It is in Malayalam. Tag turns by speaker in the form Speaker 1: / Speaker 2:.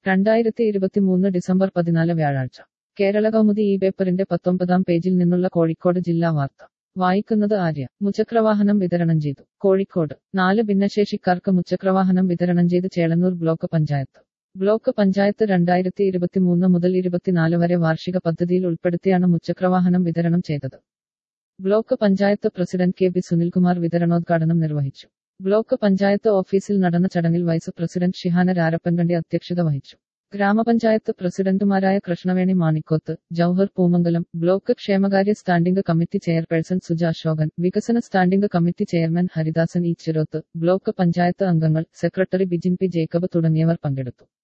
Speaker 1: രണ്ടായിരത്തി ഇരുപത്തിമൂന്ന് ഡിസംബർ പതിനാല് വ്യാഴാഴ്ച കേരള കൗമുദി ഈ പേപ്പറിന്റെ പത്തൊമ്പതാം പേജിൽ നിന്നുള്ള കോഴിക്കോട് ജില്ലാ വാർത്ത വായിക്കുന്നത് ആര്യ മുച്ചക്രവാഹനം വിതരണം ചെയ്തു കോഴിക്കോട് നാല് ഭിന്നശേഷിക്കാർക്ക് മുച്ചക്രവാഹനം വിതരണം ചെയ്ത് ചേളന്നൂർ ബ്ലോക്ക് പഞ്ചായത്ത് ബ്ലോക്ക് പഞ്ചായത്ത് രണ്ടായിരത്തി ഇരുപത്തിമൂന്ന് മുതൽ ഇരുപത്തിനാല് വരെ വാർഷിക പദ്ധതിയിൽ ഉൾപ്പെടുത്തിയാണ് മുച്ചക്രവാഹനം വിതരണം ചെയ്തത് block panchayat president K B Sunilkumar വിതരണോദ്ഘാടനം നിർവഹിച്ചു ബ്ലോക്ക് പഞ്ചായത്ത് ഓഫീസിൽ നടന്ന ചടങ്ങിൽ വൈസ് പ്രസിഡന്റ് ഷിഹാന രാരപ്പൻകണ്ടി അധ്യക്ഷത വഹിച്ചു ഗ്രാമപഞ്ചായത്ത് പ്രസിഡന്റുമാരായ കൃഷ്ണവേണി മാണിക്കോത്ത് ജൌഹർ പൂമംഗലം ബ്ലോക്ക് ക്ഷേമകാര്യ standing committee chairperson Suja Ashokan വികസന standing committee chairman Haridasan E Chiroth block panchayat അംഗങ്ങൾ സെക്രട്ടറി ബിജിൻ പി ജേക്കബ് തുടങ്ങിയവർ പങ്കെടുത്തു